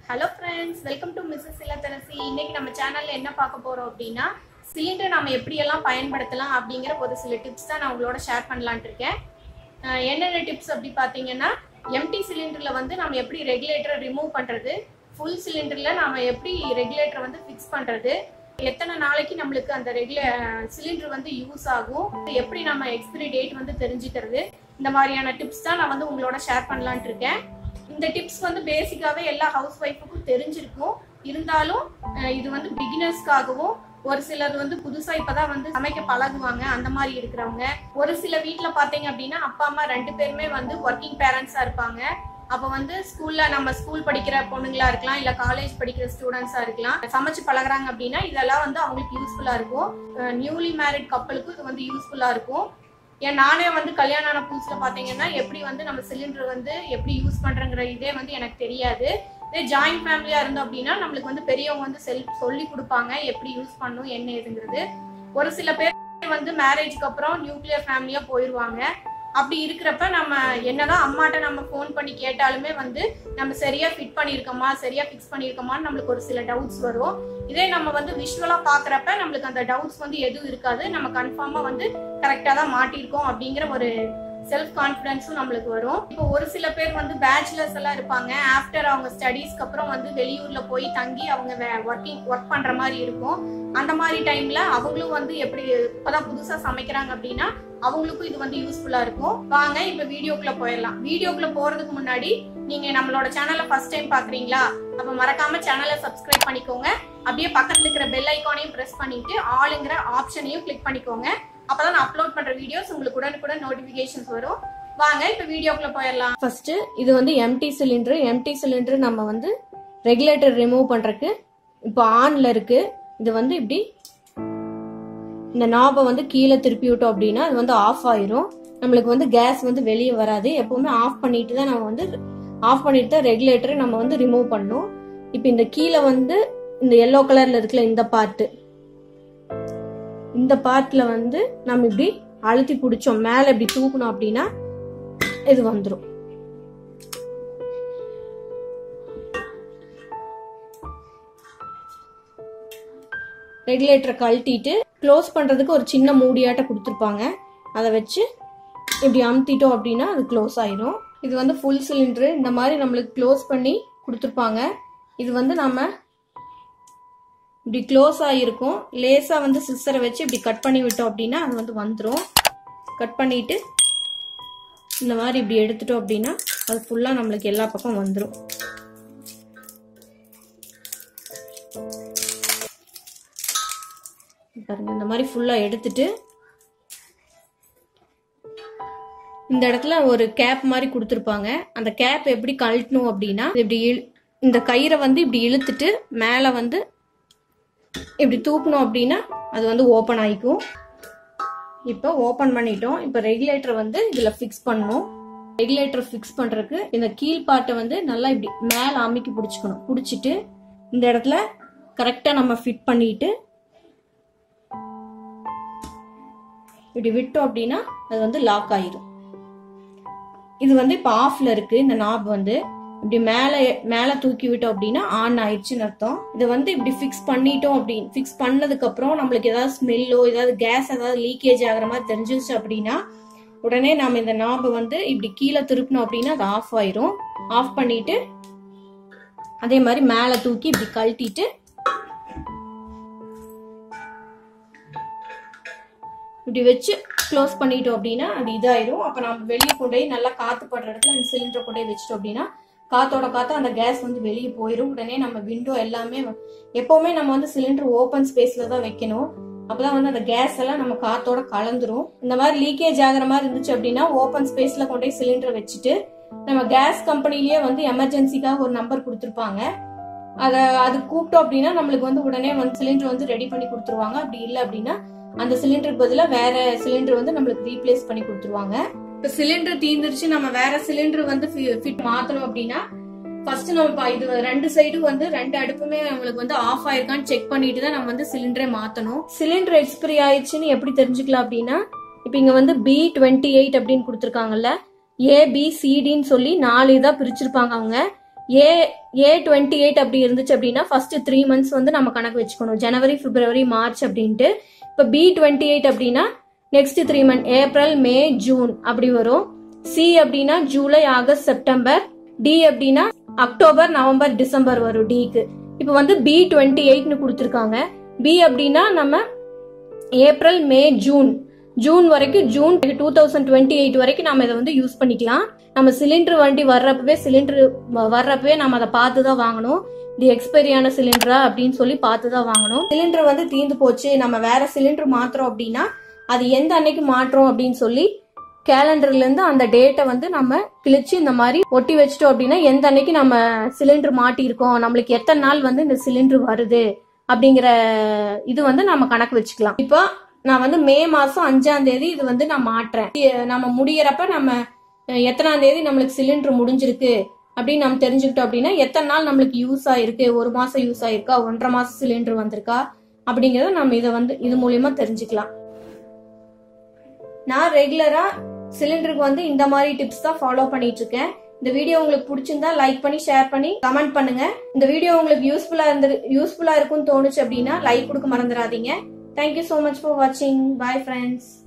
hello friends welcome to Mrs இல்லத்தரசி இன்னைக்கு நம்ம சேனல்ல என்ன பார்க்க போறோம் அப்படின்னா சிலிண்டர் நம்ம எப்படியெல்லாம் பயன்படுத்தலாம் அப்படிங்கிற ஒரு சில டிப்ஸ் தான் நான் உங்களோட ஷேர் பண்ணலான்ட்டு இருக்கேன் அஹ் என்னென்ன டிப்ஸ் அப்படி பார்த்தீங்கன்னா எம்டி சிலிண்டர்ல வந்து நம்ம எப்படி ரெகுலேட்டரை ரிமூவ் பண்றது ஃபுல் சிலிண்டர்ல நாம எப்படி ரெகுலேட்டரை வந்து ஃபிக்ஸ் பண்றது எத்தனை நாளைக்கு நம்மளுக்கு அந்த ரெகுலே சிலிண்டர் வந்து யூஸ் ஆகும் எப்படி நம்ம எக்ஸ்பிரி டேட் வந்து தெரிஞ்சுக்கிறது இந்த மாதிரியான டிப்ஸ் தான் நான் வந்து உங்களோட ஷேர் பண்ணலான்ட்டு இருக்கேன் இந்த டிப்ஸ் வந்து பேசிக்காவே எல்லா ஹவுஸ் ஒய்ஃபுக்கும் தெரிஞ்சிருக்கும் இருந்தாலும் அஹ் இது வந்து பிகினர்ஸ்க்காகவும் ஒரு சிலர் வந்து புதுசா இப்பதான் வந்து சமைக்க பழகுவாங்க அந்த மாதிரி இருக்கிறவங்க ஒரு சில வீட்ல பாத்தீங்க அப்படின்னா அப்பா அம்மா ரெண்டு பேருமே வந்து ஒர்க்கிங் பேரண்ட்ஸா இருப்பாங்க அப்ப வந்து ஸ்கூல்ல நம்ம ஸ்கூல் படிக்கிற பொண்ணுங்களா இருக்கலாம் இல்ல காலேஜ் படிக்கிற ஸ்டூடெண்ட்ஸா இருக்கலாம் சமைச்சு பழகுறாங்க அப்படின்னா இதெல்லாம் வந்து அவங்களுக்கு யூஸ்ஃபுல்லா இருக்கும் நியூலி மேரிட் கப்பலுக்கும் இது வந்து யூஸ்ஃபுல்லா இருக்கும் ஏன் நானே வந்து கல்யாணம் ஆன புதுசுல பாத்தீங்கன்னா எப்படி வந்து நம்ம சிலிண்டர் வந்து எப்படி யூஸ் பண்றங்கிற இதே வந்து எனக்கு தெரியாது இதே ஜாயிண்ட் ஃபேமிலியா இருந்தோம் அப்படின்னா நம்மளுக்கு வந்து பெரியவங்க வந்து செல் சொல்லி கொடுப்பாங்க எப்படி யூஸ் பண்ணணும் என்ன ஏதுங்கிறது ஒரு சில பேர் வந்து மேரேஜ்க்கு அப்புறம் நியூக்ளியர் ஃபேமிலியா போயிடுவாங்க அப்படி இருக்கிறப்ப நம்ம என்னதான் அம்மாட்ட நம்ம ஃபோன் பண்ணி கேட்டாலுமே வந்து நம்ம சரியா ஃபிட் பண்ணியிருக்கோமா சரியா ஃபிக்ஸ் பண்ணியிருக்கோமான்னு நம்மளுக்கு ஒரு சில டவுட்ஸ் வரும் இதே நம்ம வந்து விஷுவலா பாக்குறப்ப நம்மளுக்கு அந்த டவுட்ஸ் வந்து எதுவும் இருக்காது நம்ம கன்ஃபார்மா வந்து கரெக்டா தான் மாட்டியிருக்கோம் அப்படிங்கிற ஒரு செல்ஃப் கான்ஃபிடன்ஸும் நம்மளுக்கு வரும் இப்போ ஒரு சில பேர் வந்து பேச்சுலர்ஸ் எல்லாம் இருப்பாங்க ஆஃப்டர் அவங்க ஸ்டடீஸ்க்கு அப்புறம் வந்து வெளியூர்ல போய் தங்கி அவங்க ஒர்க்கிங் ஒர்க் பண்ற மாதிரி இருக்கும் அந்த மாதிரி டைம்ல அவங்களும் வந்து எப்படி இப்பதான் புதுசா சமைக்கிறாங்க அப்படின்னா அவங்களுக்கும் இது வந்து யூஸ்ஃபுல்லா இருக்கும் வாங்க இப்ப வீடியோக்குள்ள போயிடலாம் வீடியோக்குள்ள போறதுக்கு முன்னாடி நீங்க நம்மளோட சேனலை ஃபர்ஸ்ட் டைம் பாக்குறீங்களா அப்ப மறக்காம சேனலை சப்ஸ்கிரைப் பண்ணிக்கோங்க அப்படியே பக்கத்துல இருக்கிற பெல் ஐக்கானையும் பிரஸ் பண்ணிட்டு ஆளுங்கிற ஆப்ஷனையும் கிளிக் பண்ணிக்கோங்க அப்பதான் நான் அப்லோட் பண்ற வீடியோஸ் உங்களுக்கு உடனுக்குடன் நோட்டிபிகேஷன்ஸ் வரும் வாங்க இப்ப வீடியோக்குள்ள போயிடலாம் ஃபர்ஸ்ட் இது வந்து எம்டி சிலிண்டர் எம்டி சிலிண்டர் நம்ம வந்து ரெகுலேட்டர் ரிமூவ் பண்றதுக்கு இப்போ ஆன்ல இருக்கு இது வந்து இப்படி இந்த நாபை வந்து கீழே திருப்பி விட்டோம் அப்படின்னா அது வந்து ஆஃப் ஆயிரும் நம்மளுக்கு வந்து கேஸ் வந்து வெளியே வராது எப்பவுமே ஆஃப் பண்ணிட்டு தான் நம்ம வந்து ஆஃப் பண்ணிட்டு தான் ரெகுலேட்டரை நம்ம வந்து ரிமூவ் பண்ணணும் இப்போ இந்த கீழே வந்து இந்த எல்லோ கலர்ல இருக்குல்ல இந்த பார்ட்டு இந்த பார்ட்ல வந்து நம்ம இப்படி அழுத்தி பிடிச்சோம் மேல இப்படி தூக்கணும் அப்படின்னா இது வந்துடும் ரெகுலேட்டரை கழட்டிட்டு க்ளோஸ் பண்றதுக்கு ஒரு சின்ன மூடியாட்ட கொடுத்துருப்பாங்க அதை வச்சு இப்படி அமுத்திட்டோம் அப்படின்னா அது க்ளோஸ் ஆயிரும் இது வந்து ஃபுல் சிலிண்டரு இந்த மாதிரி நம்மளுக்கு க்ளோஸ் பண்ணி கொடுத்துருப்பாங்க இது வந்து நம்ம இப்படி க்ளோஸ் ஆகிருக்கும் லேசாக வந்து சிஸ்டரை வச்சு இப்படி கட் பண்ணி விட்டோம் அப்படின்னா அது வந்து வந்துடும் கட் பண்ணிட்டு இந்த மாதிரி இப்படி எடுத்துட்டோம் அப்படின்னா அது ஃபுல்லாக நம்மளுக்கு எல்லா பக்கம் வந்துடும் பாருங்க இந்த மாதிரி ஃபுல்லாக எடுத்துட்டு இந்த இடத்துல ஒரு கேப் மாதிரி கொடுத்துருப்பாங்க அந்த கேப் எப்படி கழட்டணும் அப்படின்னா இப்படி இழு- இந்த கயிறை வந்து இப்படி இழுத்துட்டு மேலே வந்து இப்படி தூக்கணும் அப்படின்னா அது வந்து ஓப்பன் ஆயிக்கும் இப்போ ஓப்பன் பண்ணிட்டோம் இப்போ ரெகுலேட்டர் வந்து இதில் ஃபிக்ஸ் பண்ணணும் ரெகுலேட்டர் ஃபிக்ஸ் பண்ணுறதுக்கு இந்த கீழ் பாட்டை வந்து நல்லா இப்படி மேலே அமுக்கி பிடிச்சிக்கணும் பிடிச்சிட்டு இந்த இடத்துல கரெக்டாக நம்ம ஃபிட் பண்ணிட்டு இப்படி விட்டோம் அப்படின்னா அது வந்து லாக் ஆயிரும் இது வந்து இப்போ ஆஃப்ல இருக்கு இந்த நாப் வந்து இப்படி மேலே மேலே தூக்கி விட்டோம் அப்படின்னா ஆன் ஆயிடுச்சுன்னு அர்த்தம் இதை வந்து இப்படி ஃபிக்ஸ் பண்ணிட்டோம் அப்படின்னு ஃபிக்ஸ் பண்ணதுக்கு அப்புறம் நம்மளுக்கு ஏதாவது ஸ்மெல்லோ ஏதாவது கேஸ் ஏதாவது லீக்கேஜ் ஆகுற மாதிரி தெரிஞ்சிருச்சு அப்படின்னா உடனே நாம இந்த நாபை வந்து இப்படி கீழே திருப்பினோம் அப்படின்னா அது ஆஃப் ஆயிரும் ஆஃப் பண்ணிட்டு அதே மாதிரி மேலே தூக்கி இப்படி கழட்டிட்டு இப்படி வச்சு க்ளோஸ் பண்ணிட்டோம் அப்படின்னா அது இதாயிரும் அப்ப நம்ம வெளியே கொண்டு போய் நல்லா காத்து படுற இடத்துல அந்த சிலிண்டரை கொண்டு போய் வச்சிட்டோம் அப்படின்னா காத்தோட காத்தா அந்த கேஸ் வந்து வெளியே போயிடும் உடனே நம்ம விண்டோ எல்லாமே வ- எப்பவுமே நம்ம வந்து சிலிண்டர் ஓப்பன் ஸ்பேஸ்ல தான் வைக்கணும் அப்பதான் வந்து அந்த கேஸ் எல்லாம் நம்ம காத்தோட கலந்துரும் இந்த மாதிரி லீக்கேஜ் ஆகுற மாதிரி இருந்துச்சு அப்படின்னா ஓப்பன் ஸ்பேஸ்ல கொண்டு போய் சிலிண்டர் வச்சுட்டு நம்ம கேஸ் கம்பெனிலேயே வந்து எமர்ஜென்சிக்காக ஒரு நம்பர் கொடுத்துருப்பாங்க அத அது கூப்பிட்டோம் அப்படின்னா நம்மளுக்கு வந்து உடனே வந்து சிலிண்டர் வந்து ரெடி பண்ணி கொடுத்துருவாங்க அப்படி இல்லை அப்படின்னா அந்த சிலிண்டருக்கு பதிலா வேற சிலிண்டர் வந்து நம்மளுக்கு ரீப்ளேஸ் பண்ணி கொடுத்துருவாங்க இப்ப சிலிண்டர் தீந்துருச்சு நம்ம வேற சிலிண்டர் வந்து ஃபிட் மாத்தணும் அப்படின்னா ஃபர்ஸ்ட் நம்ம இப்ப இது ரெண்டு சைடும் வந்து ரெண்டு அடுப்புமே நம்மளுக்கு வந்து ஆஃப் ஆயிருக்கான்னு செக் பண்ணிட்டு தான் நம்ம வந்து சிலிண்டரை மாத்தணும் சிலிண்டர் எக்ஸ்பிரி ஆயிடுச்சுன்னு எப்படி தெரிஞ்சுக்கலாம் அப்படின்னா இப்ப இங்க வந்து பி டுவெண்ட்டி எயிட் அப்படின்னு கொடுத்துருக்காங்கல்ல ஏ பி சிடின்னு சொல்லி நாலு இதா பிரிச்சிருப்பாங்க அவங்க ஏ ஏ டுவெண்ட்டி எயிட் அப்படி இருந்துச்சு அப்படின்னா ஃபர்ஸ்ட் த்ரீ மந்த்ஸ் வந்து நம்ம கணக்கு வச்சுக்கணும் ஜனவரி பிப்ரவரி மார்ச் அப்படின்ட்டு இப்போ பி டுவெண்ட்டி எயிட் அப்படின்னா next three month April May June அப்படி வரும் சி அப்படின்னா ஜூலை ஆகஸ்ட் செப்டம்பர் டி அப்படின்னா அக்டோபர் நவம்பர் டிசம்பர் வரும் டிக்கு இப்போ வந்து பி டுவெண்ட்டி எயிட்னு கொடுத்துருக்காங்க பி அப்படின்னா நம்ம ஏப்ரல் மே ஜூன் ஜூன் வரைக்கும் June two thousand twenty eight வரைக்கும் நம்ம இதை வந்து யூஸ் பண்ணிக்கலாம் நம்ம சிலிண்டர் வண்டி வர்றப்பவே சிலிண்டர் வர்றப்பவே நம்ம அதை பார்த்து தான் வாங்கணும் இது எக்ஸ்பைரியான சிலிண்டரா அப்படின்னு சொல்லி பார்த்து தான் வாங்கணும் சிலிண்டர் வந்து தீந்து போச்சு நம்ம வேற சிலிண்டர் மாத்துறோம் அப்படின்னா அது எந்த அன்னைக்கு மாற்றோம் அப்படின்னு சொல்லி கேலண்டர்ல இருந்து அந்த டேட்டை வந்து நம்ம கிழிச்சு இந்த மாதிரி ஒட்டி வச்சிட்டோம் அப்படின்னா எந்த அன்னைக்கு நம்ம சிலிண்டர் மாட்டியிருக்கோம் நம்மளுக்கு எத்தனை நாள் வந்து இந்த சிலிண்டர் வருது அப்படிங்கிற இது வந்து நம்ம கணக்கு வச்சுக்கலாம் இப்போ நான் வந்து மே மாசம் அஞ்சாம் தேதி இது வந்து நான் மாட்டுறேன் இ- நம்ம முடியறப்ப நம்ம அஹ், எத்தனாம் தேதி நம்மளுக்கு சிலிண்டர் முடிஞ்சிருக்கு அப்படின்னு நம்ம தெரிஞ்சுக்கிட்டோம் அப்படின்னா எத்தனை நாள் நம்மளுக்கு யூஸ் ஆயிருக்கு ஒரு மாசம் யூஸ் ஆயிருக்கா ஒன்றரை மாசம் சிலிண்டர் வந்திருக்கா அப்படிங்கறத நம்ம இதை வந்து இது மூலியமா தெரிஞ்சுக்கலாம் நான் ரெகுலரா சிலிண்டருக்கு வந்து இந்த மாதிரி டிப்ஸ் தான் ஃபாலோ பண்ணிட்டு இருக்கேன் இந்த வீடியோ உங்களுக்கு பிடிச்சிருந்தா லைக் பண்ணி ஷேர் பண்ணி கமெண்ட் பண்ணுங்க இந்த வீடியோ உங்களுக்கு யூஸ்ஃபுல்லா இருந்து யூஸ்ஃபுல்லா இருக்கும்னு தோணுச்சு அப்படின்னா லைக் கொடுக்க மறந்துடாதீங்க தேங்க்யூ ஸோ மச் ஃபார் வாட்சிங் பாய் ஃப்ரெண்ட்ஸ்